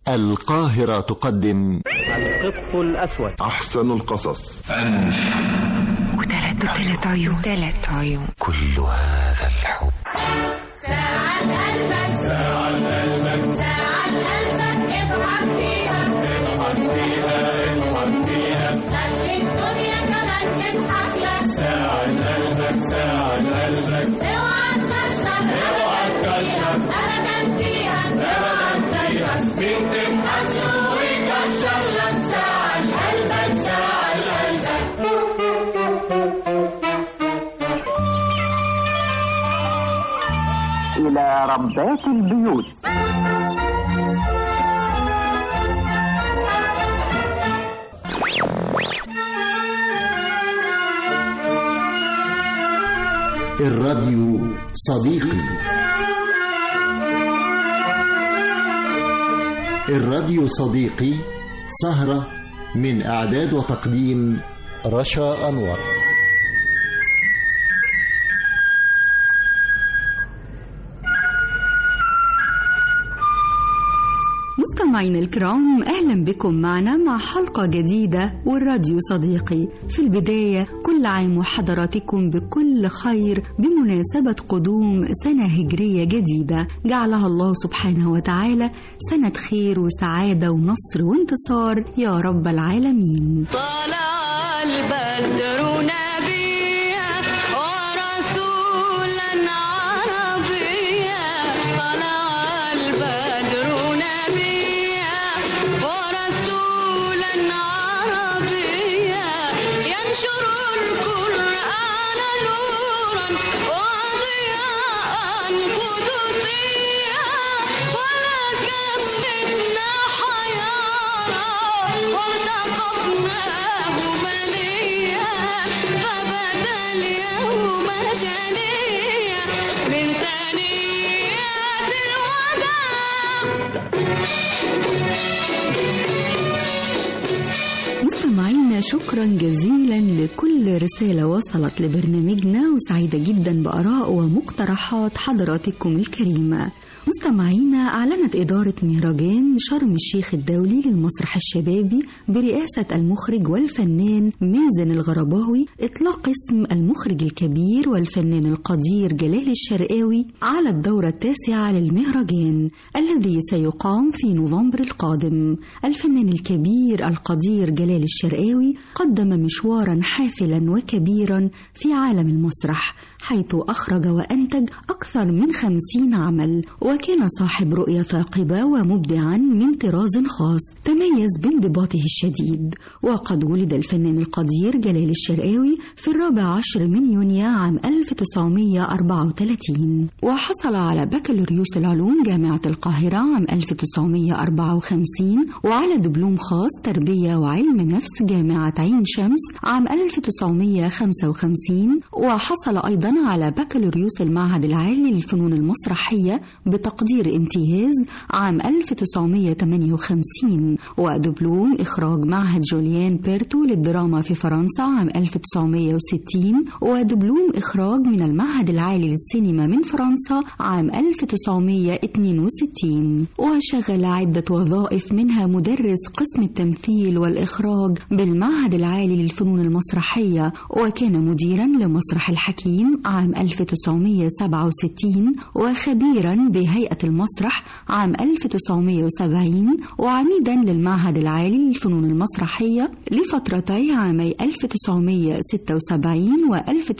القاهرة تقدم القط الأسود أحسن القصص وثلاث وثلاث عيون ثلاث عيون كل هذا الحب ساعة قلبك ساعة قلبك ساعة قلبك اضحك فيها اضحك فيها اضحك فيها خلي الدنيا كمان تضحك لك ساعة قلبك ساعة قلبك اوعى تكشف اوعى تكشف ابدا فيها اوعى تكشف مين تضحك له ويكشف لك ساعة قلبك ساعة قلبك إلى ربات البيوت الراديو صديقي الراديو صديقي سهرة من إعداد وتقديم رشا أنور مستمعينا الكرام اهلا بكم معنا مع حلقه جديده والراديو صديقي في البدايه كل عام وحضراتكم بكل خير بمناسبه قدوم سنه هجريه جديده جعلها الله سبحانه وتعالى سنه خير وسعاده ونصر وانتصار يا رب العالمين طلع البدر نبيا ورسولا عربيا طلع البدر نبيا ورسولا عربيا ينشر القرآن نورا وضياء قدسيا ولكم منا حيارى والتقطناه مليا فبدا اليوم جليا من ثنيات الوداع مستمعينا شكرا جزيلا لكل رسالة وصلت لبرنامجنا وسعيدة جدا بآراء ومقترحات حضراتكم الكريمة مستمعينا أعلنت إدارة مهرجان شرم الشيخ الدولي للمسرح الشبابي برئاسة المخرج والفنان مازن الغرباوي إطلاق اسم المخرج الكبير والفنان القدير جلال الشرقاوي على الدورة التاسعة للمهرجان الذي سيقام في نوفمبر القادم الفنان الكبير القدير جلال الشرقاوي قدم مشوارا حافلا وكبيرا في عالم المسرح حيث أخرج وأنتج أكثر من خمسين عمل وكان صاحب رؤية ثاقبة ومبدعا من طراز خاص تميز بانضباطه الشديد وقد ولد الفنان القدير جلال الشرقاوي في الرابع عشر من يونيو عام 1934 وحصل على بكالوريوس العلوم جامعة القاهرة عام 1954 وعلى دبلوم خاص تربية وعلم نفس جامعة عين شمس عام 1955 وحصل أيضا على بكالوريوس المعهد العالي للفنون المسرحية بتقدير امتياز عام 1958 ودبلوم إخراج معهد جوليان بيرتو للدراما في فرنسا عام 1960 ودبلوم إخراج من المعهد العالي للسينما من فرنسا عام 1962 وشغل عدة وظائف منها مدرس قسم التمثيل والإخراج بالمعهد العالي للفنون المسرحية وكان مديرا لمسرح الحكيم عام 1967 وخبيرا بهيئة المسرح عام 1970 وعميدا للمعهد العالي للفنون المسرحية لفترتي عامي 1976 و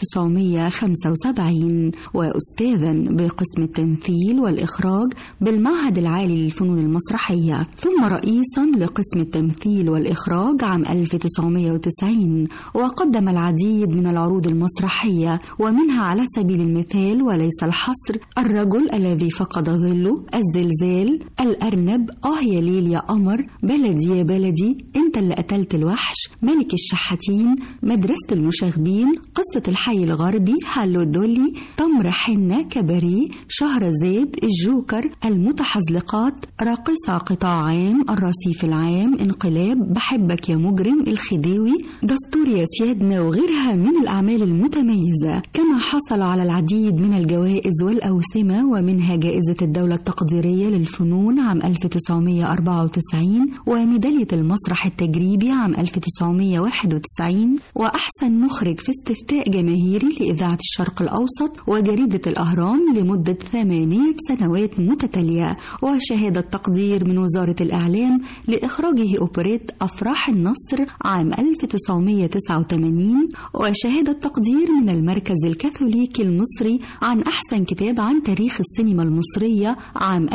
1975 وأستاذا بقسم التمثيل والإخراج بالمعهد العالي للفنون المسرحية ثم رئيسا لقسم التمثيل والإخراج عام 1990 وقدم العديد من العروض المسرحية ومنها على سبيل المثال وليس الحصر الرجل الذي فقد ظله الزلزال الأرنب آه يا ليل يا قمر بلدي يا بلدي أنت اللي قتلت الوحش ملك الشحاتين مدرسة المشاغبين قصة الحي الغربي هالو دولي تمر حنة كباريه شهرزاد الجوكر المتحزلقات راقصة قطاع عام الرصيف العام انقلاب بحبك يا مجرم الخ الخديوي دستور يا سيادنا وغيرها من الأعمال المتميزة كما حصل على العديد من الجوائز والأوسمة ومنها جائزة الدولة التقديرية للفنون عام 1994 وميدالية المسرح التجريبي عام 1991 وأحسن مخرج في استفتاء جماهيري لإذاعة الشرق الأوسط وجريدة الأهرام لمدة ثمانية سنوات متتالية وشهادة تقدير من وزارة الإعلام لإخراجه أوبريت أفراح النصر عام 1989 وشهادة تقدير من المركز الكاثوليكي المصري عن أحسن كتاب عن تاريخ السينما المصرية عام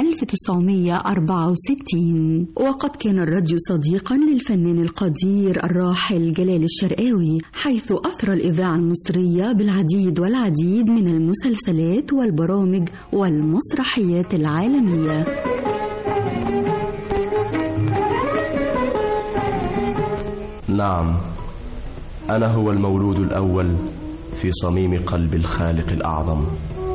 1964 وقد كان الراديو صديقا للفنان القدير الراحل جلال الشرقاوي حيث أثرى الإذاعة المصرية بالعديد والعديد من المسلسلات والبرامج والمسرحيات العالمية نعم انا هو المولود الاول في صميم قلب الخالق الاعظم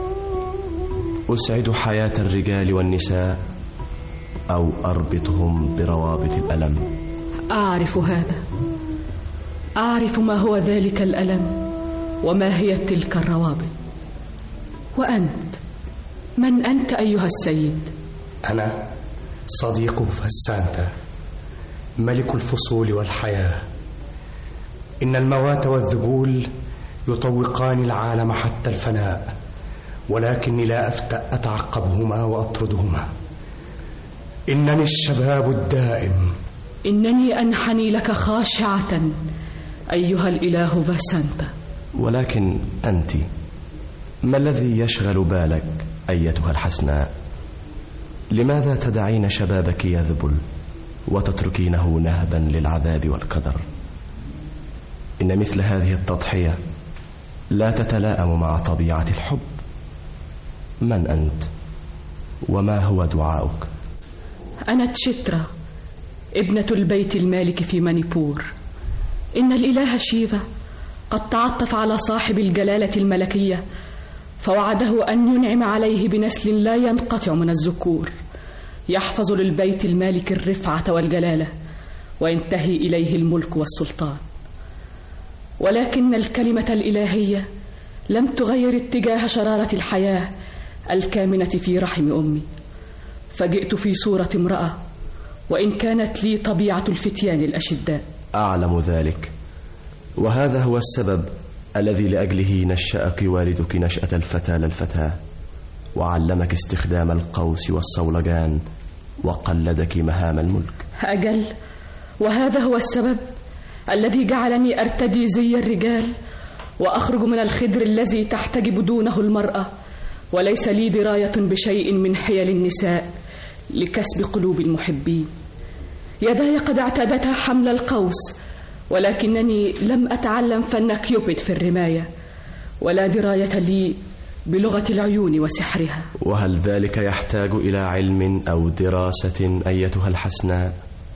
اسعد حياه الرجال والنساء او اربطهم بروابط الالم أعرف هذا أعرف ما هو ذلك الألم وما هي تلك الروابط وأنت من أنت أيها السيد أنا صديق فسانتا ملك الفصول والحياة إن الموات والذبول يطوقان العالم حتى الفناء ولكني لا أفتأ أتعقبهما وأطردهما إنني الشباب الدائم إنني أنحني لك خاشعة أيها الإله فاسانتا ولكن انت ما الذي يشغل بالك ايتها الحسناء لماذا تدعين شبابك يذبل وتتركينه نهبا للعذاب والقدر ان مثل هذه التضحيه لا تتلائم مع طبيعه الحب من انت وما هو دعاؤك أنا تشترا ابنة البيت المالك في مانيبور إن الإله شيفا قد تعطف على صاحب الجلالة الملكية فوعده أن ينعم عليه بنسل لا ينقطع من الذكور يحفظ للبيت المالك الرفعة والجلالة وينتهي إليه الملك والسلطان ولكن الكلمة الإلهية لم تغير اتجاه شرارة الحياة الكامنة في رحم أمي فجئت في صورة امرأة وإن كانت لي طبيعة الفتيان الأشداء اعلم ذلك وهذا هو السبب الذي لاجله نشاك والدك نشاه الفتى للفتاه وعلمك استخدام القوس والصولجان وقلدك مهام الملك أجل وهذا هو السبب الذي جعلني أرتدي زي الرجال وأخرج من الخدر الذي تحتجب دونه المرأة وليس لي دراية بشيء من حيل النساء لكسب قلوب المحبين يداي قد اعتادتا حمل القوس ولكنني لم أتعلم فن كيوبيد في الرماية ولا دراية لي بلغة العيون وسحرها وهل ذلك يحتاج الى علم او دراسه ايتها الحسناء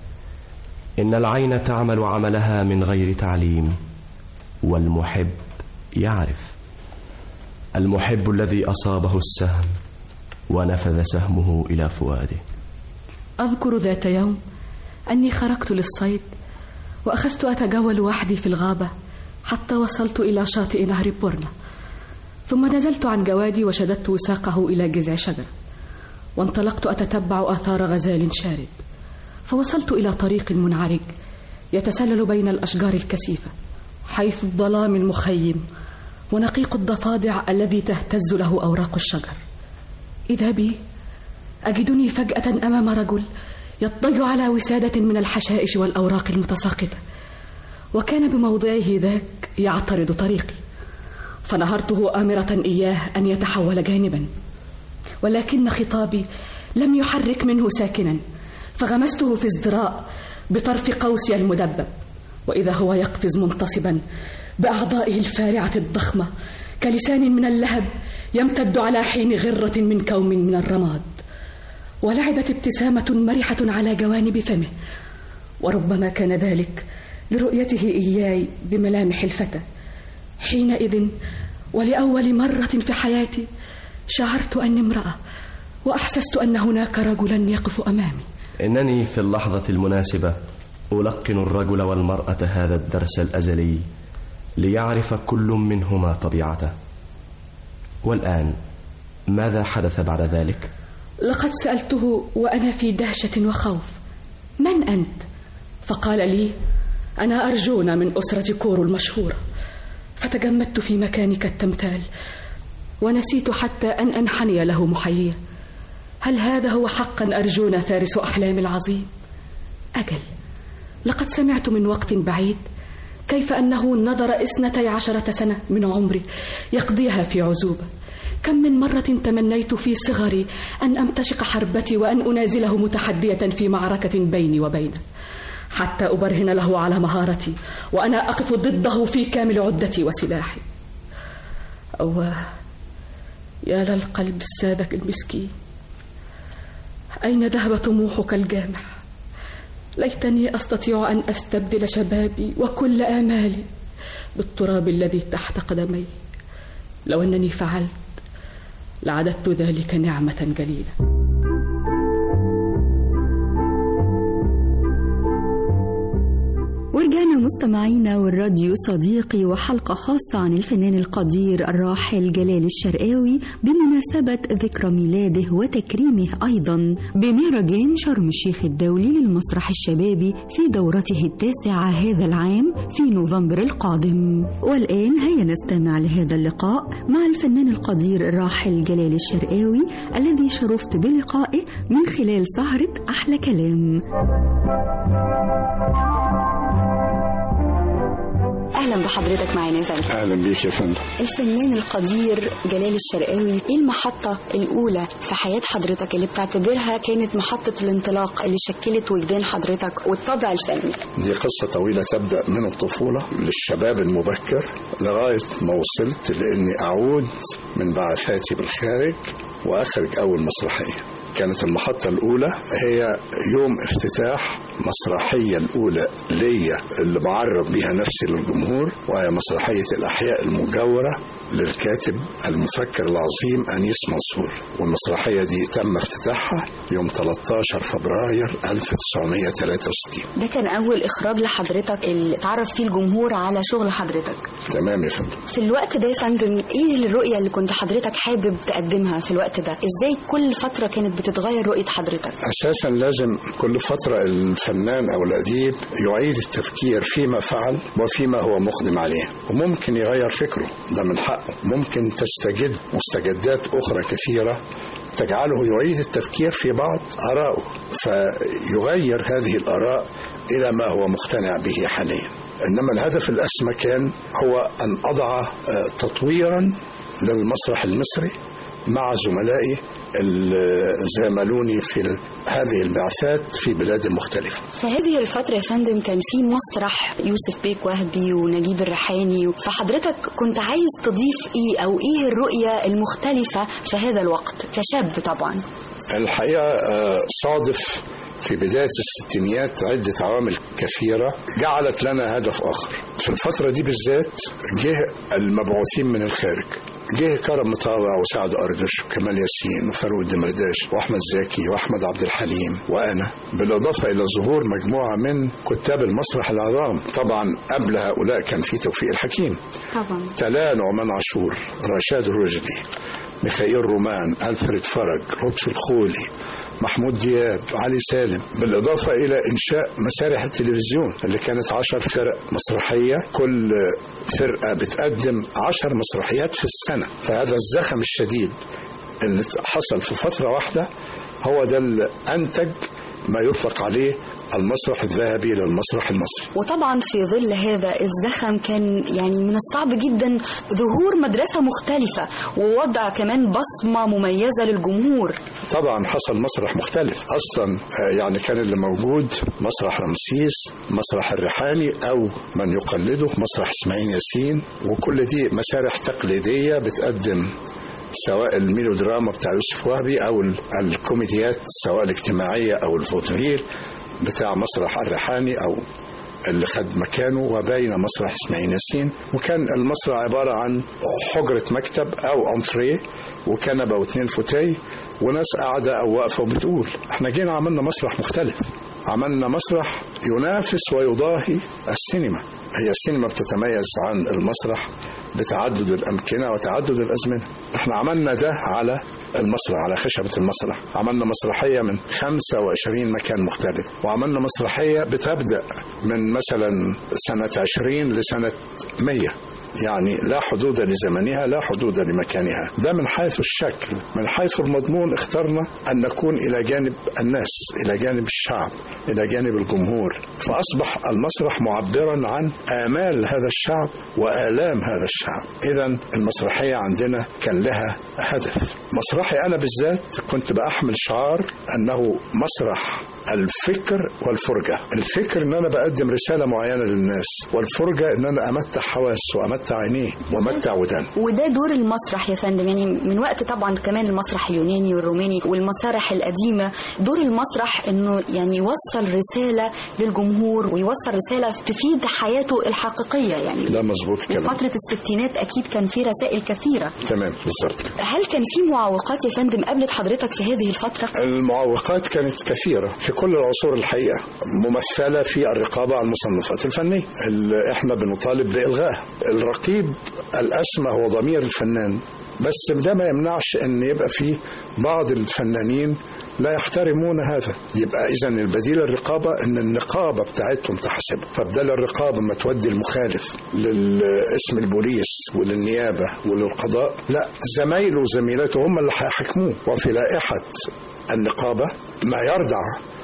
ان العين تعمل عملها من غير تعليم والمحب يعرف المحب الذي اصابه السهم ونفذ سهمه الى فؤاده أذكر ذات يوم أني خرجت للصيد وأخذت أتجول وحدي في الغابة حتى وصلت إلى شاطئ نهر بورنا ثم نزلت عن جوادي وشددت وساقه إلى جذع شجرة وانطلقت أتتبع آثار غزال شارد فوصلت إلى طريق منعرج يتسلل بين الأشجار الكثيفة حيث الظلام المخيم ونقيق الضفادع الذي تهتز له أوراق الشجر إذا بي أجدني فجأة أمام رجل يضطجع على وسادة من الحشائش والأوراق المتساقطة وكان بموضعه ذاك يعترض طريقي فنهرته آمرة إياه أن يتحول جانبا ولكن خطابي لم يحرك منه ساكنا فغمسته في ازدراء بطرف قوسي المدبب وإذا هو يقفز منتصبا بأعضائه الفارعة الضخمة كلسان من اللهب يمتد على حين غرة من كوم من الرماد ولعبت ابتسامة مرحة على جوانب فمه وربما كان ذلك لرؤيته إياي بملامح الفتى حينئذ ولأول مرة في حياتي شعرت أني امرأة وأحسست أن هناك رجلا يقف أمامي انني في اللحظه المناسبه ألقن الرجل والمرأة هذا الدرس الأزلي ليعرف كل منهما طبيعته والآن ماذا حدث بعد ذلك؟ لقد سألته وأنا في دهشة وخوف من أنت؟ فقال لي أنا أرجونا من أسرة كورو المشهورة فتجمدت في مكاني كالتمثال ونسيت حتى أن أنحني له محييا هل هذا هو حقا أرجونا فارس أحلام العظيم؟ أجل لقد سمعت من وقت بعيد كيف أنه نظر اثنتي عشرة سنة من عمري يقضيها في عزوبة كم من مرة تمنيت في صغري أن أمتشق حربتي وأن أنازله متحدية في معركة بيني وبينه حتى أبرهن له على مهارتي وأنا أقف ضده في كامل عدتي وسلاحي أو يا للقلب الساذج المسكين أين ذهب طموحك الجامح ليتني أستطيع أن أستبدل شبابي وكل آمالي بالتراب الذي تحت قدمي لو أنني فعلت لعددت ذلك نعمة جليلة ورجعنا مستمعينا والراديو صديقي وحلقة خاصة عن الفنان القدير الراحل جلال الشرقاوي بمناسبة ذكرى ميلاده وتكريمه أيضا بمهرجان شرم الشيخ الدولي للمسرح الشبابي في دورته التاسعة هذا العام في نوفمبر القادم والآن هيا نستمع لهذا اللقاء مع الفنان القدير الراحل جلال الشرقاوي الذي شرفت بلقائه من خلال سهرة أحلى كلام اهلا بحضرتك معانا يا فندم اهلا بيك يا فندم الفنان القدير جلال الشرقاوي ايه المحطه الاولى في حياه حضرتك اللي بتعتبرها كانت محطه الانطلاق اللي شكلت وجدان حضرتك والطابع الفني دي قصة طويلة تبدأ من الطفولة للشباب المبكر لغاية ما وصلت لأني أعود من بعثاتي بالخارج وأخرج أول مسرحية كانت المحطة الأولى هي يوم افتتاح مسرحية الأولى ليا اللي بعرض بيها نفسي للجمهور وهي مسرحية الأحياء المجاورة للكاتب المفكر العظيم أنيس منصور والمسرحية دي تم افتتاحها يوم 13 فبراير 1963 ده كان اول اخراج لحضرتك اللي اتعرف فيه الجمهور على شغل حضرتك تمام يا فندم في الوقت ده يا فندم ايه الرؤيه اللي كنت حضرتك حابب تقدمها في الوقت ده ازاي كل فتره كانت بتتغير رؤيه حضرتك أساسا لازم كل فترة الفنان أو الأديب يعيد التفكير فيما فعل وفيما هو مقدم عليه وممكن يغير فكره ده من حقه ممكن تستجد مستجدات أخرى كثيرة تجعله يعيد التفكير في بعض آرائه فيغير هذه الآراء إلى ما هو مقتنع به حاليا إنما الهدف الأسمى كان هو أن أضع آه، تطويرا للمسرح المصري مع زملائي اللي زاملوني في ال- هذه البعثات في بلاد مختلفة في هذه الفترة يا فندم كان في مسرح يوسف بيك وهبي ونجيب الريحاني فحضرتك كنت عايز تضيف ايه او ايه الرؤية المختلفة في هذا الوقت كشاب طبعا الحقيقة آه، صادف في بداية الستينيات عدة عوامل كثيرة جعلت لنا هدف آخر في الفترة دي بالذات جه المبعوثين من الخارج جه كرم مطاوع وسعد أردش وكمال ياسين وفاروق الدمرداش وأحمد زكي وأحمد عبد الحليم وأنا بالإضافة إلى ظهور مجموعة من كتاب المسرح العظام طبعا قبل هؤلاء كان في توفيق الحكيم طبعا تلا نعمان عاشور رشاد الرجلي ميخائيل رومان ألفريد فرج لطفي الخولي محمود دياب علي سالم بالإضافة إلى إنشاء مسارح التلفزيون اللي كانت عشر فرق مسرحية كل فرقة بتقدم عشر مسرحيات في السنة فهذا الزخم الشديد اللي حصل في فترة واحدة هو ده اللي أنتج ما يطلق عليه المسرح الذهبي للمسرح المصري وطبعا في ظل هذا الزخم كان يعني من الصعب جدا ظهور مدرسة مختلفة ووضع كمان بصمة مميزة للجمهور طبعا حصل مسرح مختلف اصلا آه، يعني كان اللي موجود مسرح رمسيس مسرح الريحاني او من يقلده مسرح اسماعيل ياسين وكل دي مسارح تقليديه بتقدم سواء الميلودراما بتاع يوسف وهبي او ال- الكوميديات سواء الاجتماعيه او الفوتوفيل بتاع مسرح الريحاني او اللي خد مكانه وبين مسرح اسماعيل ياسين وكان المسرح عبارة عن حجرة مكتب أو أنتريه وكنبة واثنين فوتيه وناس قاعدة أو واقفة وبتقول احنا جينا عملنا مسرح مختلف عملنا مسرح ينافس ويضاهي السينما هي السينما بتتميز عن المسرح بتعدد الأمكنة وتعدد الأزمنة احنا عملنا ده على المسرح على خشبة المسرح عملنا مسرحية من 25 مكان مختلف وعملنا مسرحية بتبدأ من مثلا سنة 20 لسنة 100 يعني لا حدود لزمنها لا حدود لمكانها ده من حيث الشكل من حيث المضمون اخترنا أن نكون إلى جانب الناس إلى جانب الشعب إلى جانب الجمهور فأصبح المسرح معبرا عن آمال هذا الشعب وآلام هذا الشعب إذا المسرحية عندنا كان لها هدف مسرحي أنا بالذات كنت بأحمل شعار أنه مسرح الفكر والفرجة الفكر ان انا بقدم رسالة معينة للناس والفرجة ان انا امتع حواس وامتع عينيه وامتع ودان وده دور المسرح يا فندم يعني من وقت طبعا كمان المسرح اليوناني والروماني والمسارح القديمة دور المسرح انه يعني يوصل رسالة للجمهور ويوصل رسالة تفيد حياته الحقيقية يعني ده مظبوط كلام فترة الستينات أكيد كان في رسائل كثيرة تمام بالظبط هل كان في معوقات يا فندم قابلت حضرتك في هذه الفترة؟ المعوقات كانت كثيرة في كل العصور الحقيقة ممثلة في الرقابة على المصنفات الفنية اللي احنا بنطالب بإلغائها الرقيب الأسمى هو ضمير الفنان بس ده ما يمنعش ان يبقى في بعض الفنانين لا يحترمون هذا يبقى اذا البديل الرقابه ان النقابه بتاعتهم تحاسبه فبدل الرقابه ما تودي المخالف لاسم البوليس وللنيابه وللقضاء لا زمايله وزميلاته هم اللي هيحاكموه وفي لائحه النقابه ما يرضع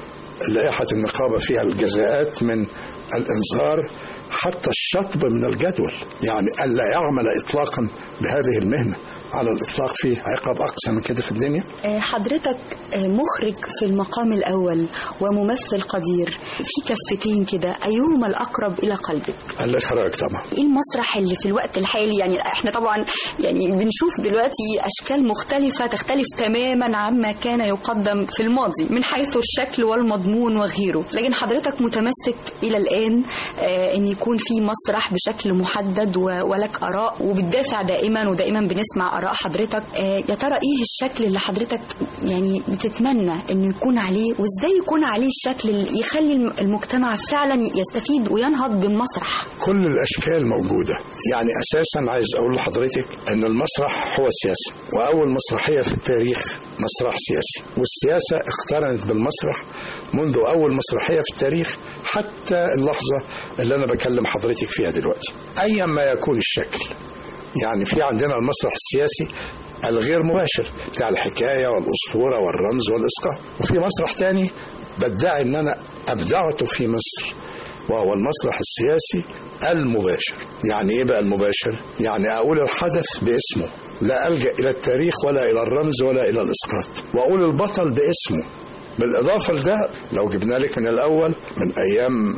لائحه النقابه فيها الجزاءات من الانذار حتى الشطب من الجدول يعني الا يعمل اطلاقا بهذه المهنه على الاطلاق فيه عقاب اقصى من كده في الدنيا آه، حضرتك آه، مخرج في المقام الأول وممثل قدير في كفتين كده أيهما الأقرب إلى قلبك؟ الاخراج طبعا ايه المسرح اللي في الوقت الحالي يعني احنا طبعا يعني بنشوف دلوقتي اشكال مختلفه تختلف تماما عما كان يقدم في الماضي من حيث الشكل والمضمون وغيره لكن حضرتك متمسك الى الان آه ان يكون في مسرح بشكل محدد و- ولك اراء وبتدافع دائما ودائما بنسمع اراء حضرتك آه يا ترى ايه الشكل اللي حضرتك يعني بتتمنى انه يكون عليه وازاي يكون عليه الشكل اللي يخلي الم- المجتمع فعلا يستفيد وينهض بالمسرح كل الاشكال موجوده يعني اساسا عايز اقول لحضرتك ان المسرح هو السياسه واول مسرحيه في التاريخ مسرح سياسي والسياسه اقترنت بالمسرح منذ اول مسرحيه في التاريخ حتى اللحظه اللي انا بكلم حضرتك فيها دلوقتي ايا ما يكون الشكل يعني في عندنا المسرح السياسي الغير مباشر بتاع الحكايه والاسطوره والرمز والاسقاط وفي مسرح تاني بدعي ان انا ابدعته في مصر وهو المسرح السياسي المباشر يعني ايه بقى المباشر يعني اقول الحدث باسمه لا الجا الى التاريخ ولا الى الرمز ولا الى الاسقاط واقول البطل باسمه بالإضافة لده لو جبنا لك من الأول من أيام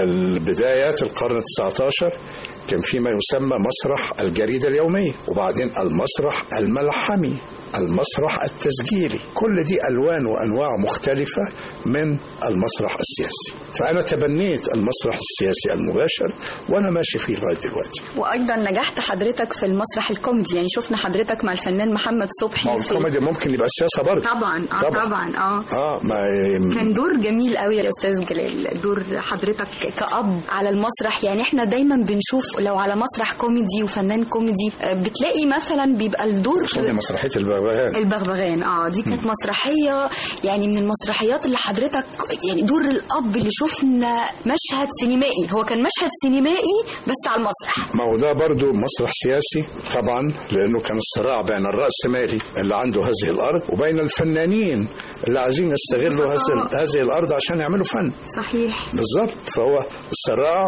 البدايات القرن ال19 كان في ما يسمى مسرح الجريدة اليومية وبعدين المسرح الملحمي المسرح التسجيلي كل دي ألوان وأنواع مختلفة من المسرح السياسي فأنا تبنيت المسرح السياسي المباشر وأنا ماشي فيه لغاية دلوقتي وايضا نجحت حضرتك في المسرح الكوميدي يعني شفنا حضرتك مع الفنان محمد صبحي ما هو في الكوميدي ممكن يبقى السياسة برضه طبعا اه طبعاً. طبعا اه اه ما كان دور جميل قوي يا استاذ جلال دور حضرتك كأب على المسرح يعني احنا دايما بنشوف لو على مسرح كوميدي وفنان كوميدي آه، بتلاقي مثلا بيبقى الدور خدي مسرحية البغبغان البغبغان اه دي كانت مسرحيه يعني من المسرحيات اللي حضرتك يعني دور الاب اللي شفنا مشهد سينمائي هو كان مشهد سينمائي بس على المسرح ما هو ده برضه مسرح سياسي طبعا لانه كان الصراع بين الرأسمالي اللي عنده هذه الارض وبين الفنانين اللي عايزين يستغلوا هذه هذه الارض عشان يعملوا فن صحيح بالظبط فهو صراع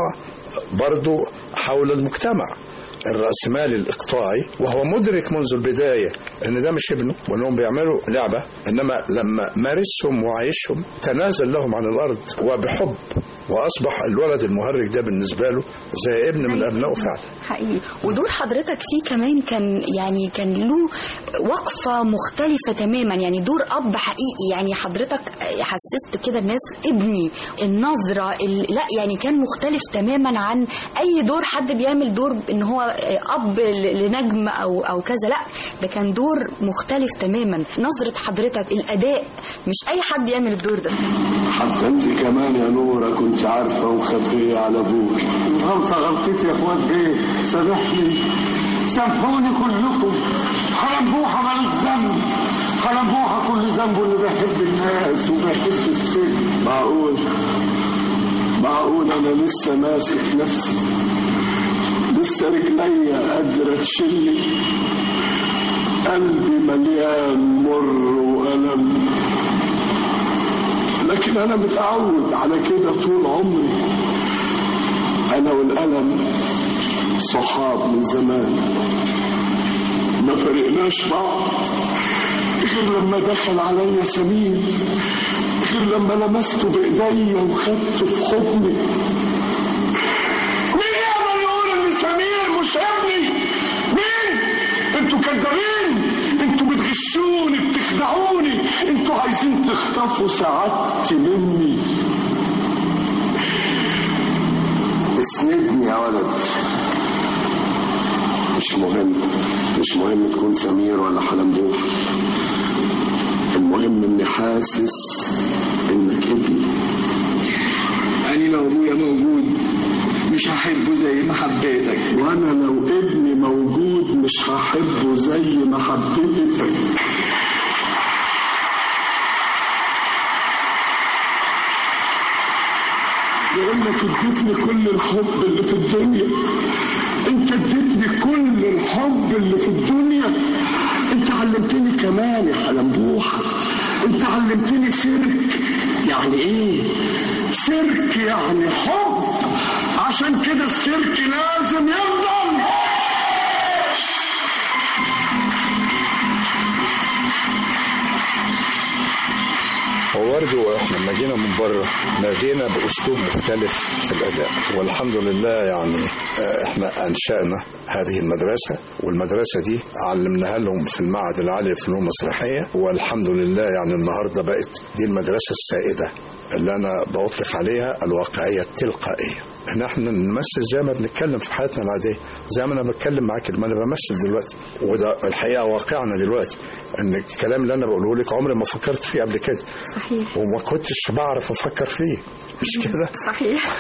برضه حول المجتمع الرأسمالي الإقطاعي وهو مدرك منذ البداية إن ده مش ابنه وإنهم بيعملوا لعبة إنما لما مارسهم وعايشهم تنازل لهم عن الأرض وبحب وأصبح الولد المهرج ده بالنسبة له زي ابن من أبنائه فعلا حقيقي ودور حضرتك فيه كمان كان يعني كان له وقفة مختلفة تماما يعني دور أب حقيقي يعني حضرتك حسست كده الناس ابني النظرة ال... لا يعني كان مختلف تماما عن أي دور حد بيعمل دور إن هو أب ل- لنجم أو أو كذا لا ده كان دور مختلف تماما نظرة حضرتك الأداء مش أي حد يعمل الدور ده حتى انت كمان يا نورة كنت عارفة ومخبية على ابوك غلطة غلطتي يا اخوات بيه سامحني سامحوني كلكم حلبوحة مالوش ذنب حلبوحة كل ذنبه اللي بيحب الناس وبيحب السجن معقول معقول انا لسه ماسك نفسي لسه رجليا قادرة تشيلني قلبي مليان مر وألم لكن أنا متعود على كده طول عمري أنا والألم صحاب من زمان ما فرقناش بعض غير لما دخل عليا سمير غير لما لمسته بإيديا وخدته في حضني مين يقدر يقول إن سمير مش ابني؟ مين؟ انتوا كدابين انتوا بتغشوني بتخدعوني انتوا عايزين تخطفوا سعادتي مني اسندني يا ولد مش مهم مش مهم تكون سمير ولا حلمبوش المهم اني حاسس انك ابني أنا لو أبويا موجود مش هحبه زي ما حبيتك وانا لو ابني موجود مش هحبه زي ما حبيتك يقول لك اديتني كل الحب اللي في الدنيا انت اديتني كل الحب اللي في الدنيا انت علمتني كمان يا حلمبوحة انت علمتني سيرك يعني ايه سيرك يعني حب عشان كده السيرك لازم يفضل هو برضه احنا لما جينا من بره نادينا باسلوب مختلف في الاداء والحمد لله يعني آه، احنا انشانا هذه المدرسه والمدرسه دي علمناها لهم في المعهد العالي للفنون المسرحيه والحمد لله يعني النهارده بقت دي المدرسه السائده اللي انا بطلق عليها الواقعيه التلقائيه ان احنا نمثل زي ما بنتكلم في حياتنا العاديه زي ما انا بتكلم معاك ما انا بمثل دلوقتي وده الحقيقه واقعنا دلوقتي ان الكلام اللي انا بقوله لك عمري ما فكرت فيه قبل كده صحيح وما كنتش بعرف افكر فيه مش كده صحيح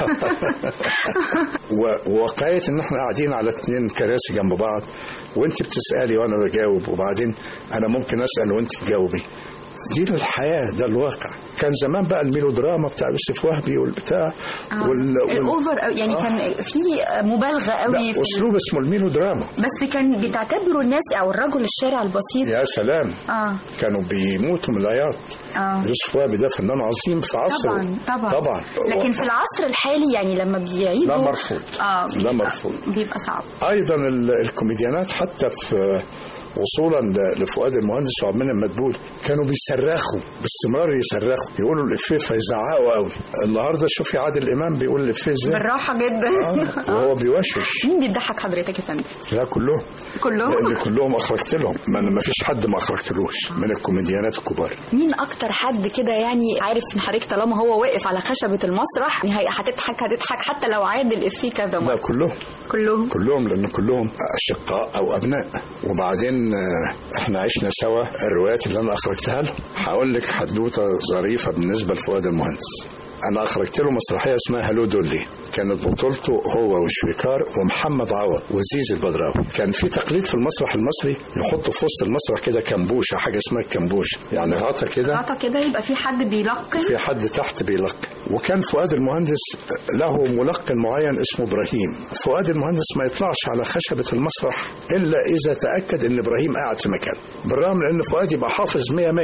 و- وواقعية ان احنا قاعدين على اتنين كراسي جنب بعض وانت بتسألي وانا بجاوب وبعدين انا ممكن اسأل وانت تجاوبي دي الحياة ده الواقع كان زمان بقى الميلودراما بتاع يوسف وهبي والبتاع وال... وال... الاوفر أو- يعني كان في مبالغه قوي لا في اسلوب اسمه الميلودراما بس كان بتعتبروا الناس او الرجل الشارع البسيط يا سلام اه كانوا بيموتوا من العياط اه يوسف وهبي ده فنان عظيم في عصره طبعا طبعا طبعا لكن في العصر الحالي يعني لما بيعيدوا لا مرفوض اه لا مرفوض بيبقى صعب ايضا ال- الكوميديانات حتى في وصولا ل- لفؤاد المهندس وعبد المنعم مدبول كانوا بيصرخوا باستمرار يصرخوا يقولوا الافيه فيزعقوا قوي النهارده شوفي عادل امام بيقول الافيه ازاي بالراحه جدا آه، وهو بيوشوش مين بيضحك حضرتك يا فندم لا كلهم كلهم لان كلهم اخرجت لهم ما ما فيش حد ما اخرجتلوش من الكوميديانات الكبار مين اكتر حد كده يعني عارف ان حضرتك طالما هو واقف على خشبه المسرح يعني هي- هتضحك هتضحك حتى لو عاد الافيه كذا لا مره كلهم كلهم كلهم لان كلهم اشقاء او ابناء وبعدين آه، احنا عشنا سوا الروايات اللي انا اخرجتها لهم هقول لك حدوته ظريفه بالنسبه لفؤاد المهندس انا اخرجت له مسرحيه اسمها هلو دولي كانت بطولته هو وشويكار ومحمد عوض وزيز البدراوي كان في تقليد في المسرح المصري يحطوا في وسط المسرح كده كمبوشه حاجه اسمها الكمبوشه يعني غطا كده غطا كده يبقى في حد بيلقن في حد تحت بيلقن وكان فؤاد المهندس له ملقن معين اسمه ابراهيم فؤاد المهندس ما يطلعش على خشبة المسرح إلا إذا تأكد إن إبراهيم قاعد في مكانه بالرغم من إن فؤاد يبقى حافظ مية مية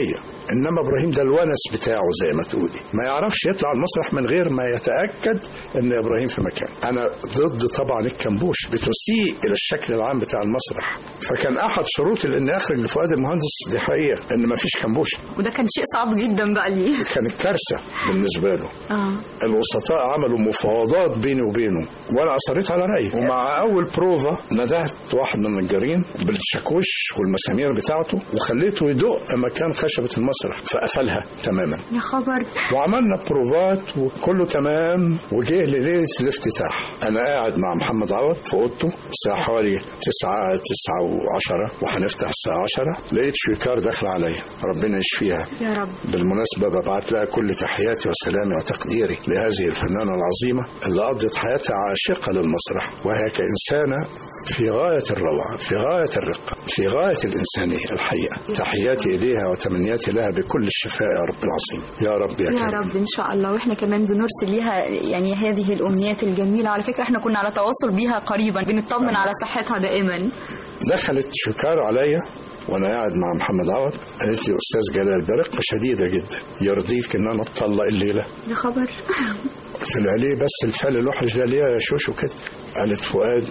انما ابراهيم ده الونس بتاعه زي ما تقولي ما يعرفش يطلع على المسرح من غير ما يتاكد ان ابراهيم في مكان انا ضد طبعا الكمبوش بتسيء الى الشكل العام بتاع المسرح فكان احد شروط ان اخرج لفؤاد المهندس دي حقيقه ان ما فيش كمبوش وده كان شيء صعب جدا بقى ليه كانت كارثه بالنسبه له اه الوسطاء عملوا مفاوضات بيني وبينه وانا اصريت على رايي ومع اول بروفا ندهت واحد من النجارين بالشاكوش والمسامير بتاعته وخليته يدق مكان خشبه المسرح فقفلها تماما يا خبر وعملنا بروفات وكله تمام وجه ليله الافتتاح انا قاعد مع محمد عوض في اوضته الساعه حوالي 9 9 و10 وهنفتح الساعه 10 لقيت شويكار داخله عليا ربنا يشفيها يا رب بالمناسبة ببعت لها كل تحياتي وسلامي وتقديري لهذه الفنانة العظيمة اللي قضت حياتها عاشقة للمسرح وهي كإنسانة في غاية الروعة في غاية الرقة في غاية الإنسانية الحقيقة تحياتي إليها وتمنياتي لها بكل الشفاء يا رب العظيم يا رب يا, يا كريم رب ان شاء الله واحنا كمان بنرسل ليها يعني هذه الامنيات الجميله على فكره احنا كنا على تواصل بيها قريبا بنطمن على صحتها دائما دخلت شكار عليا وانا قاعد مع محمد عوض قالت لي استاذ جلال برقه شديده جدا يرضيك ان انا اتطلق الليله يا خبر قلت له عليه بس الفعل الوحش ده ليه يا شوشو كده قالت فؤاد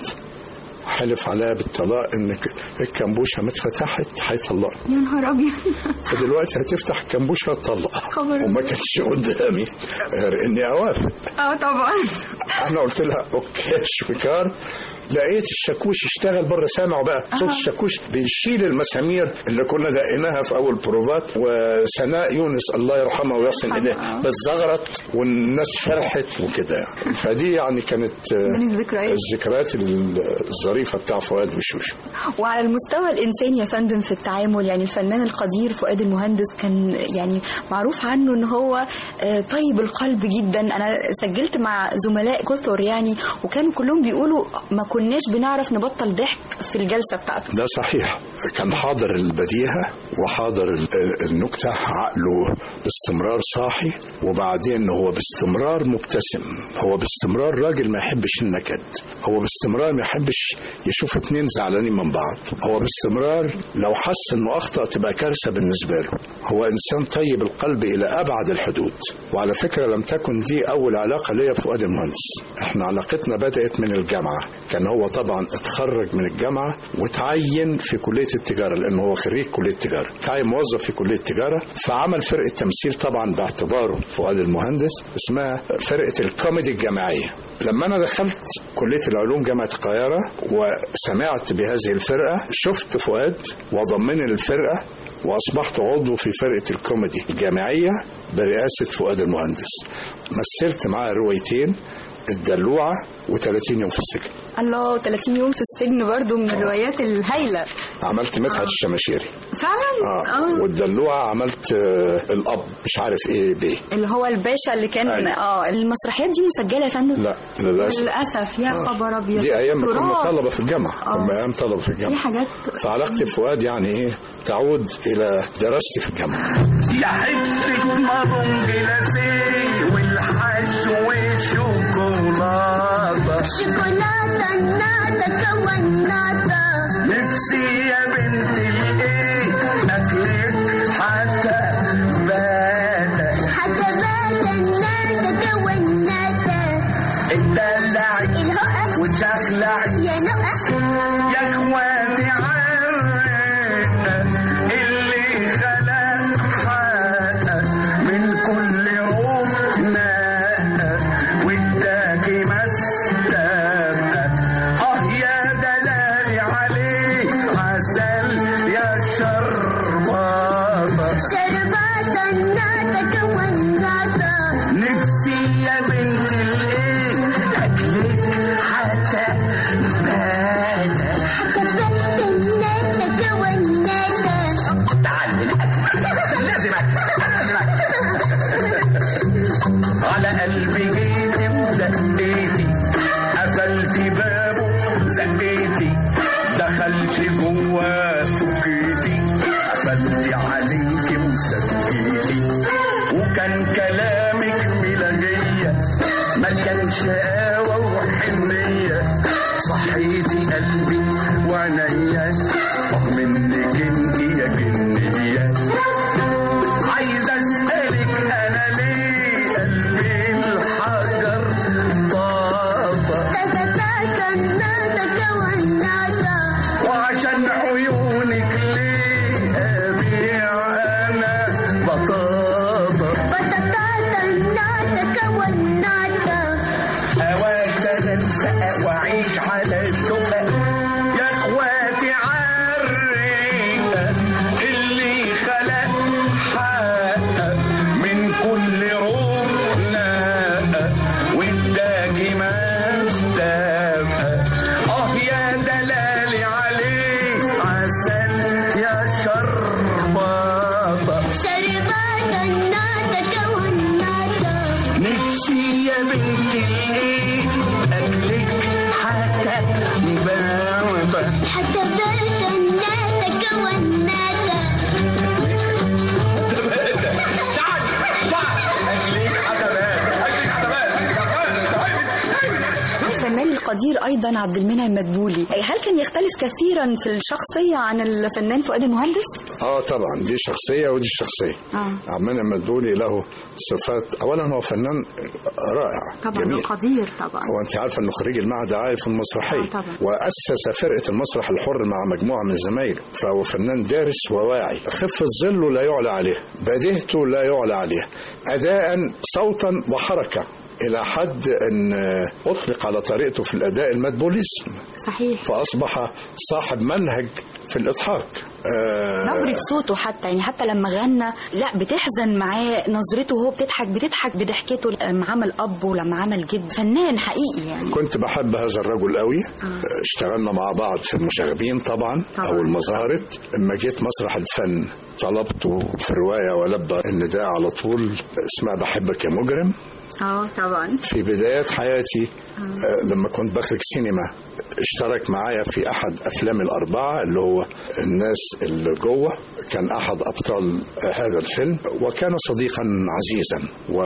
حلف عليا بالطلاق ان ك- الكمبوشه ما اتفتحت هيطلقني يا نهار ابيض فدلوقتي هتفتح الكمبوشه هتطلق خبر. وما كانش قدامي غير اني اوافق اه طبعا انا قلت لها اوكي شويكار لقيت الشاكوش اشتغل بره سامعه بقى صوت أها. الشاكوش بيشيل المسامير اللي كنا دقيناها في اول بروفات وسناء يونس الله يرحمها ويحسن اليه بس زغرت والناس فرحت وكده يعني. فدي يعني كانت آه، من الذكريات. الذكريات الظريفه بتاع فؤاد وشوشو وعلى المستوى الانساني يا فندم في التعامل يعني الفنان القدير فؤاد المهندس كان يعني معروف عنه ان هو آه، طيب القلب جدا انا سجلت مع زملاء كثر يعني وكانوا كلهم بيقولوا ما كناش بنعرف نبطل ضحك في الجلسه بتاعته ده صحيح كان حاضر البديهة وحاضر ال- النكتة عقله باستمرار صاحي وبعدين هو باستمرار مبتسم هو باستمرار راجل ما يحبش النكد هو باستمرار ما يحبش يشوف اتنين زعلانين من بعض هو باستمرار لو حس انه اخطأ تبقى كارثة بالنسبة له هو انسان طيب القلب الى ابعد الحدود وعلى فكرة لم تكن دي اول علاقة ليا بفؤاد المهندس احنا علاقتنا بدأت من الجامعة كان هو طبعا اتخرج من الجامعة وتعين في كلية التجارة لأنه هو خريج كلية التجارة تعين موظف في كلية التجارة فعمل فرقة تمثيل طبعا باعتباره فؤاد المهندس اسمها فرقة الكوميدي الجامعية لما أنا دخلت كلية العلوم جامعة القاهرة وسمعت بهذه الفرقة شفت فؤاد وضمني للفرقة وأصبحت عضو في فرقة الكوميدي الجامعية برئاسة فؤاد المهندس مثلت معاه روايتين الدلوعة و30 يوم في السجن الله 30 يوم في السجن برضو من الروايات الهايله عملت مدحت الشماشيري فعلا اه والدلوعة عملت آه الأب مش عارف إيه بيه اللي هو الباشا اللي كان أيوة. اه المسرحيات دي مسجله يا فندم لا للأسف للاسف يا خبر ابيض دي أيام ما كنا تراث. طلبة في الجامعة آه. كنا أيام طلبة في في الجامعة حاجات فعلاقتي بفؤاد يعني إيه تعود إلى دراستي في الجامعة يا حتة مارون جلاسيه والحشو شوكولاتة شوكولاتة ناتا كوناتا نفسي يا بنت الايه اكلك حتى باتا حتى باتا ناتا كوناتا اتدلعي الهقف وتخلعي يا نقف يا اخواتي عرقنا اللي خلق حقق من كل روح نقق واداكي مستبقى اه يا دلالي عليك عسل يا شربابة شرباتا ناتا كوناتا نفسي يا بنت الايه اكلك حتى باتا حتى باتا ناتا كوناتا تعال هنا لازم أكل لازم أكل على قلبي جيتي ودقيتي قفلتي بابه زقيتي دخلت جواه فكيتي قفلتي عليكي وسكيتي وكان كلامك ملغية ما كانش قوة وحنية صحيتي قلبي وعينيا رغم انك انت يا جنية السقا واعيش على الدقة يا اخواتي عالرقة اللي خلق حقق من كل روح لاقى والتاجي ما استبقى اه يا دلالي عليه عسل يا شربطة شربات الناتا والناتا نفسي يا بنت الايه اكلك حتى بابا حتى بات الناتا والناتا تعال تعال اكلك حتى بابا اكلك حتى الفنان القدير ايضا عبد المنعم مدبولي هل كان يختلف كثيرا في الشخصيه عن الفنان فؤاد المهندس اه طبعا دي شخصيه ودي شخصيه اه عبد المنعم مدبولي له صفات اولا هو فنان رائع طبعا جميل قدير طبعا هو انت عارفه انه خريج المعهد العالي في المسرحيه آه طبعا. واسس فرقه المسرح الحر مع مجموعه من زمايله فهو فنان دارس وواعي خفه ظله لا يعلى عليه بديهته لا يعلى عليها اداء صوتا وحركه الى حد ان اطلق على طريقته في الاداء المدبوليزم صحيح فاصبح صاحب منهج في الاضحاك آه، نبرة صوته حتى يعني حتى لما غنى لا بتحزن معاه نظرته وهو بتضحك بتضحك بضحكته لما عمل اب ولما عمل جد فنان حقيقي يعني كنت بحب هذا الرجل قوي اشتغلنا مع بعض في المشاغبين طبعا, طبعاً. او المظاهرت اما جيت مسرح الفن طلبته في روايه ولبى النداء على طول اسمها بحبك يا مجرم اه طبعا في بدايات حياتي آه، لما كنت بخرج سينما اشترك معايا في احد افلام الاربعه اللي هو الناس اللي جوه كان احد ابطال هذا الفيلم وكان صديقا عزيزا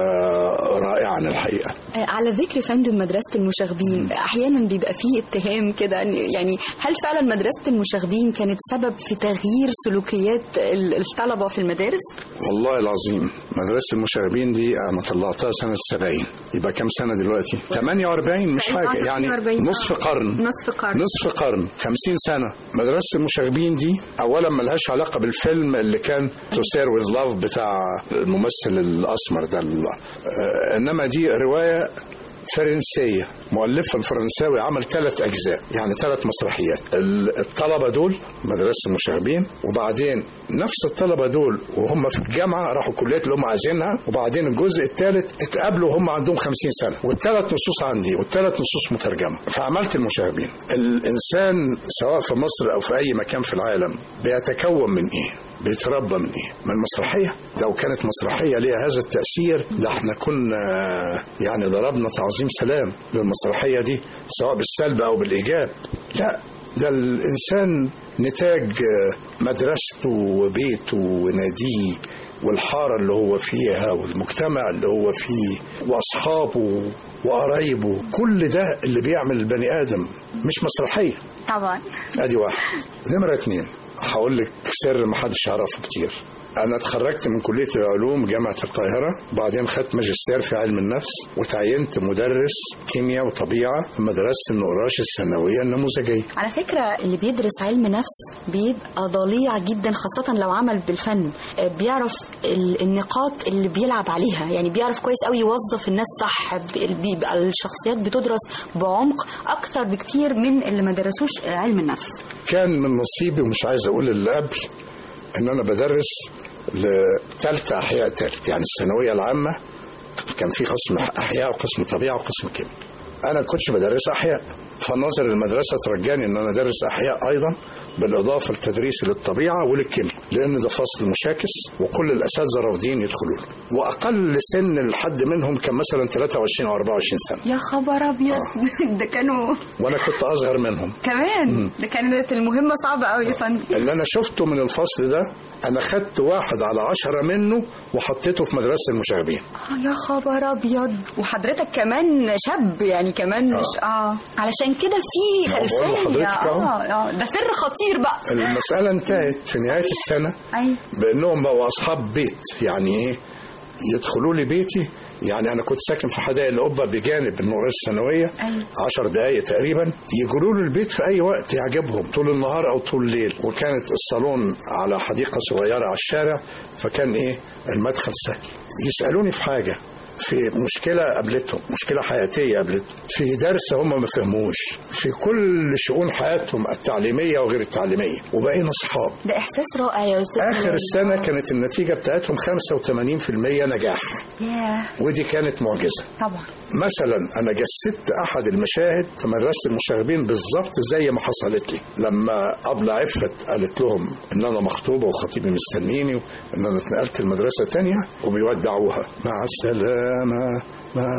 ورائعا الحقيقه آه، على ذكر فندم مدرسة المشاغبين أحيانا بيبقى فيه اتهام كده إن- يعني هل فعلا مدرسة المشاغبين كانت سبب في تغيير سلوكيات ال- الطلبة في المدارس؟ والله العظيم مدرسة المشاغبين دي أنا طلعتها سنة 70 يبقى كام سنة دلوقتي 48 مش حاجة يعني 48. نصف قرن نصف قرن نصف قرن 50 سنة مدرسة المشاغبين دي أولا ملهاش علاقة بالفيلم اللي كان تسير ويز لاف بتاع الممثل الأسمر ده ال- آه، إنما دي رواية فرنسية مؤلفها الفرنساوي عمل ثلاث أجزاء يعني ثلاث مسرحيات ال- الطلبة دول مدرسة المشاغبين وبعدين نفس الطلبة دول وهم في الجامعة راحوا الكليات اللي هم عايزينها وبعدين الجزء الثالث اتقابلوا وهم عندهم 50 سنة والثلاث نصوص عندي والثلاث نصوص مترجمة فعملت المشاغبين الإنسان سواء في مصر أو في أي مكان في العالم بيتكون من إيه؟ بيتربى من ايه؟ من مسرحيه لو كانت مسرحيه ليها هذا التاثير ده احنا كنا يعني ضربنا تعظيم سلام للمسرحيه دي سواء بالسلب او بالايجاب لا ده الانسان نتاج مدرسته وبيته وناديه والحاره اللي هو فيها والمجتمع اللي هو فيه واصحابه وقرايبه كل ده اللي بيعمل البني ادم مش مسرحيه طبعا ادي واحد نمرة اتنين هقول لك سر ما حدش يعرفه كتير انا اتخرجت من كليه العلوم جامعه القاهره وبعدين خدت ماجستير في علم النفس وتعينت مدرس كيمياء وطبيعه في مدرسه النقراش الثانويه النموذجيه على فكرة اللي بيدرس علم نفس بيبقى ضليع جدا خاصة لو عمل بالفن آه، بيعرف ال- النقاط اللي بيلعب عليها يعني بيعرف كويس قوي يوظف الناس صح ب- بيبقى الشخصيات بتدرس بعمق أكتر بكتير من اللي ما درسوش آه، علم النفس كان من نصيبي ومش عايز اقول اللي قبل ان انا بدرس لثالثه احياء ثالث يعني الثانويه العامه كان في قسم احياء وقسم طبيعه وقسم كيمياء انا ما كنتش بدرس احياء فنظر المدرسه ترجاني ان انا ادرس احياء ايضا بالاضافه لتدريسي للطبيعه وللكيمياء لان ده فصل مشاكس وكل الاساتذه رافضين يدخلوا له واقل سن لحد منهم كان مثلا 23 او 24 سنه يا خبر أبيض ده كانوا وانا كنت اصغر منهم كمان ده كانت المهمة صعبة قوي يا فندم اللي انا شفته من الفصل ده انا خدت واحد على عشرة منه وحطيته في مدرسه المشاغبين آه، يا خبر ابيض وحضرتك كمان شاب يعني كمان مش اه علشان كده في ما هو بقول خلفيه لحضرتك أهو. اه اه ده سر خطير بقى المساله انتهت في نهايه السنه ايوه بانهم بقوا اصحاب بيت يعني ايه يدخلوا لي بيتي يعني انا كنت ساكن في حدائق القبه بجانب النقره الثانويه أيوة. عشر دقائق تقريبا يجروا له البيت في اي وقت يعجبهم طول النهار او طول الليل وكانت الصالون على حديقه صغيره على الشارع فكان ايه المدخل سهل يسالوني في حاجه في مشكلة قابلتهم مشكلة حياتية قابلتهم في درس هم ما فهموش في كل شؤون حياتهم التعليمية وغير التعليمية وبقينا أصحاب ده احساس رائع يا استاذ آخر جلال. السنة كانت النتيجة بتاعتهم 85% نجاح ياه ودي كانت معجزة طبعا مثلا انا جسدت احد المشاهد في مدرسه المشاغبين بالظبط زي ما حصلت لي لما ابله عفت قالت لهم ان انا مخطوبه وخطيبي مستنيني وان انا اتنقلت لمدرسه تانية وبيودعوها مع السلامه مع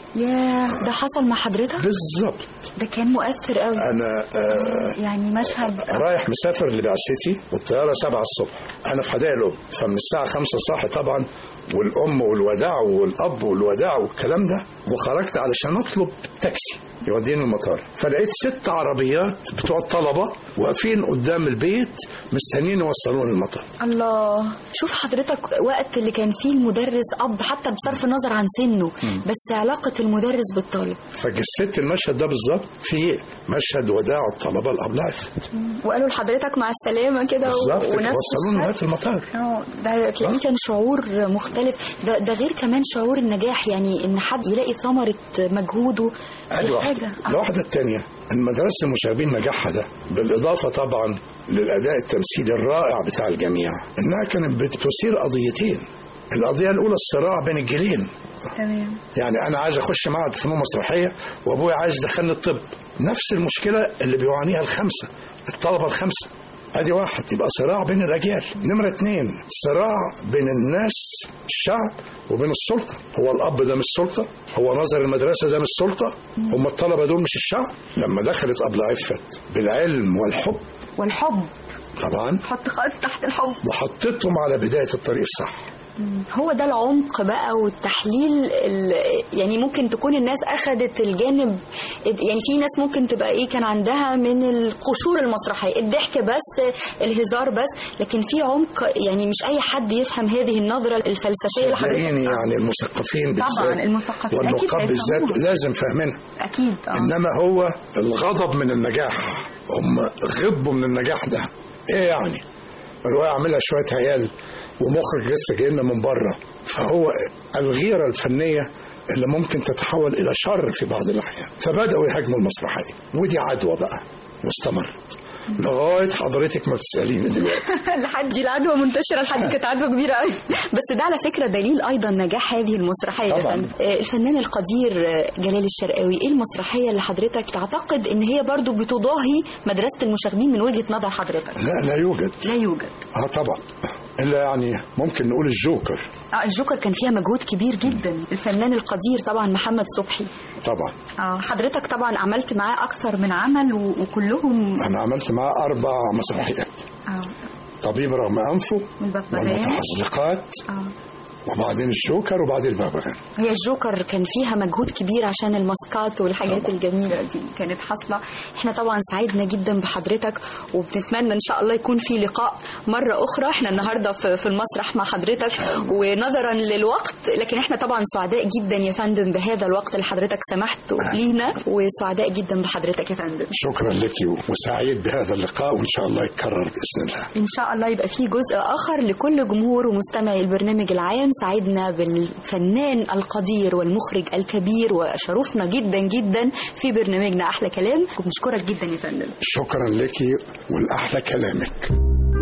ياه ده حصل مع حضرتك بالظبط ده كان مؤثر قوي انا آه يعني مشهد رايح مسافر لبعثتي والطياره 7 الصبح انا في حدائق الأب فمن الساعه 5 صاحي طبعا والام والوداع والاب والوداع والكلام ده وخرجت علشان اطلب تاكسي يوديني المطار فلقيت ست عربيات بتوع الطلبه واقفين قدام البيت مستنيين يوصلوني المطار الله شوف حضرتك وقت اللي كان فيه المدرس اب حتى بصرف النظر عن سنه بس علاقة المدرس بالطالب فجسدت المشهد ده بالظبط في مشهد وداع الطلبه الابله عفت وقالوا لحضرتك مع السلامة كده و- بالظبط كده، ونفس وصلوني لغايه الشكل. المطار اه ده تلاقيه كان شعور مختلف ده, ده غير كمان شعور النجاح يعني ان حد يلاقي ثمرة مجهوده ادي دي واحده حاجة الواحده الثانيه المدرسه المشاغبين نجاحها ده بالاضافه طبعا للاداء التمثيلي الرائع بتاع الجميع انها كانت بتثير قضيتين القضيه الاولى الصراع بين الجيلين تمام يعني انا عايز اخش معهد فنون مسرحيه وابويا عايز يدخلني الطب نفس المشكله اللي بيعانيها الخمسه الطلبه الخمسه ادي واحد يبقى صراع بين الاجيال نمره اتنين صراع بين الناس الشعب وبين السلطه هو الاب ده مش سلطه هو نظر المدرسه ده مش سلطه هم الطلبه دول مش الشعب لما دخلت ابله عفت بالعلم والحب والحب طبعا حط خط تحت الحب وحطيتهم على بدايه الطريق الصح هو ده العمق بقى والتحليل ال- يعني ممكن تكون الناس اخذت الجانب يعني في ناس ممكن تبقى ايه كان عندها من القشور المسرحيه الضحك بس الهزار بس لكن في عمق يعني مش اي حد يفهم هذه النظره الفلسفيه اللي حضرتك صدقيني يعني المثقفين طبعا بالذات المثقفين أكيد والنقاب بالذات هيفهموها. لازم فاهمينها اكيد اه انما هو الغضب من النجاح هم غضبوا من النجاح ده ايه يعني الرواية عاملها شوية عيال ومخرج لسه جاي لنا من بره فهو الغيرة الفنية اللي ممكن تتحول إلى شر في بعض الأحيان فبدأوا يهاجموا المسرحية ودي عدوى بقى واستمرت لغاية حضرتك ما بتسأليني دلوقتي لحد دي العدوى منتشره لحد كانت عدوى كبيره قوي بس ده على فكره دليل ايضا نجاح هذه المسرحيه يا طبعاً. فندم. آه، الفنان القدير آه، جلال الشرقاوي ايه المسرحيه اللي حضرتك تعتقد ان هي برضو بتضاهي مدرسه المشاغبين من وجهه نظر حضرتك لا لا يوجد لا يوجد اه طبعا الا يعني ممكن نقول الجوكر اه الجوكر كان فيها مجهود كبير جدا الفنان القدير طبعا محمد صبحي طبعا اه حضرتك طبعا عملت معاه اكثر من عمل و- وكلهم انا عملت معاه اربع مسرحيات اه طبيب رغم انفه والبغبغان والمتحزلقات اه وبعدين الجوكر وبعدين البغبغان هي الجوكر كان فيها مجهود كبير عشان الماسكات والحاجات الجميله دي كانت حاصله احنا طبعا سعدنا جدا بحضرتك وبنتمنى ان شاء الله يكون في لقاء مره اخرى احنا النهارده في في المسرح مع حضرتك ونظرا للوقت لكن احنا طبعا سعداء جدا يا فندم بهذا الوقت اللي حضرتك سمحت لينا وسعداء جدا بحضرتك يا فندم شكرا لك وسعيد بهذا اللقاء وان شاء الله يتكرر باذن الله ان شاء الله يبقى في جزء اخر لكل جمهور ومستمعي البرنامج العام سعدنا بالفنان القدير والمخرج الكبير وشرفنا جدا جدا في برنامجنا احلى كلام وبنشكرك جدا يا فندم شكرا لك والاحلى كلامك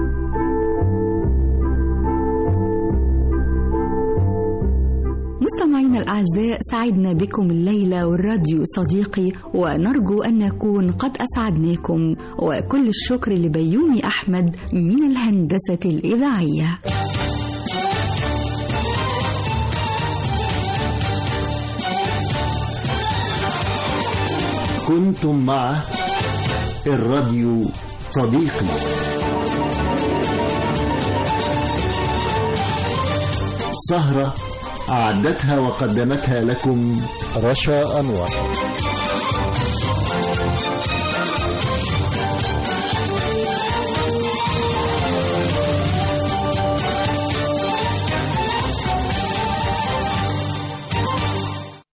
مستمعينا الأعزاء سعدنا بكم الليلة والراديو صديقي ونرجو أن نكون قد أسعدناكم وكل الشكر لبيومي أحمد من الهندسة الإذاعية كنتم مع الراديو صديقي سهرة أعدتها وقدمتها لكم رشا أنور